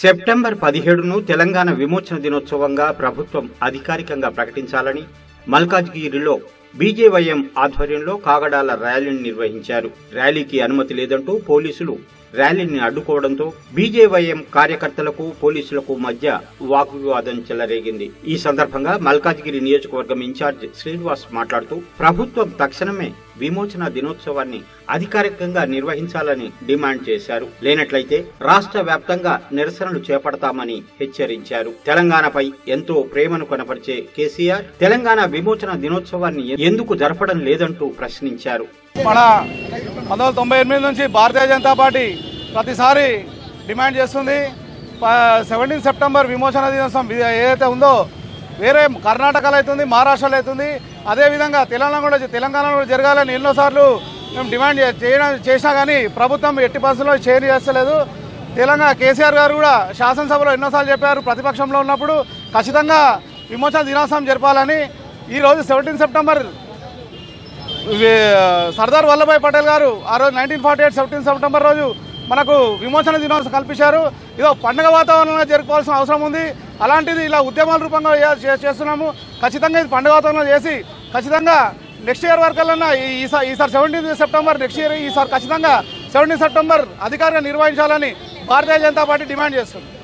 September పదిహేడును Telangana విమోచన దినోత్సవంగా ప్రభుత్వం అధికారికంగా ప్రకటించాలని మల్కాజ్గిరిలో బీజేవైఎం ఆధ్వర్యంలో కాగడాల ర్యాలీని నిర్వహించారు ర్యాలీకి అనుమతి లేదంటూ పోలీసులు ర్యాలీని అడ్డుకోవడంతో బీజేవైఎం కార్యకర్తలకు పోలీసులకు మధ్య వాగ్వివాదం చెలరేగింది ఈ సందర్భంగా మల్కాజ్గిరి నియోజకవర్గం ఇన్ఛార్జ్ శ్రీనివాస్ మాట్లాడుతూ ప్రభుత్వం తక్షణమే విమోచన దినోత్సవాన్ని అధికారికంగా నిర్వహించాలని డిమాండ్ చేశారు లేనట్లయితే రాష్ట్ర వ్యాప్తంగా నిరసనలు చేపడతామని హెచ్చరించారు తెలంగాణపై ఎంతో ప్రేమను కనపరిచే కేసీఆర్ తెలంగాణ విమోచన దినోత్సవాన్ని ఎందుకు జరపడం లేదంటూ ప్రశ్నించారు మన పంతొమ్మిది వందల తొంభై ఎనిమిది నుంచి భారతీయ జనతా పార్టీ ప్రతిసారి డిమాండ్ చేస్తుంది సెవెంటీన్ సెప్టెంబర్ విమోచన దినోత్సవం వి- ఏదైతే ఉందో వేరే కర్ణాటకలో అవుతుంది మహారాష్ట్రలో అవుతుంది అదేవిధంగా తెలంగాణ కూడా తెలంగాణలో కూడా జరగాలని ఎన్నోసార్లు మేము డిమాండ్ చే- చేయడం చేసినా కానీ ప్రభుత్వం ఎట్టి పరిస్థితుల్లో చేయని చేస్తలేదు తెలంగాణ కేసీఆర్ గారు కూడా శాసనసభలో ఎన్నోసార్లు చెప్పారు ప్రతిపక్షంలో ఉన్నప్పుడు ఖచ్చితంగా విమోచన దినోత్సవం జరపాలని ఈరోజు సెవెంటీన్ సెప్టెంబర్ ఇవి, సర్దార్ వల్లభాయ్ పటేల్ గారు ఆ రోజు nineteen forty eight seventeen September రోజు మనకు విమోచన దినోత్సవం కల్పించారు ఇదో పండుగ వాతావరణంలో జరుపుకోవాల్సిన అవసరం ఉంది అలాంటిది ఇలా ఉద్యమాల రూపంగా చే- చే- చేస్తున్నాము ఖచ్చితంగా ఇది పండుగ వాతావరణంలో చేసి ఖచ్చితంగా నెక్స్ట్ ఇయర్ వరకల్లా ఈసారి ఈసారి సెవెంటీన్ సెప్టెంబర్ నెక్స్ట్ ఇయర్ ఈసారి ఖచ్చితంగా సెవెంటీన్ సెప్టెంబర్ అధికారిగా నిర్వహించాలని భారతీయ జనతా పార్టీ డిమాండ్ చేస్తుంది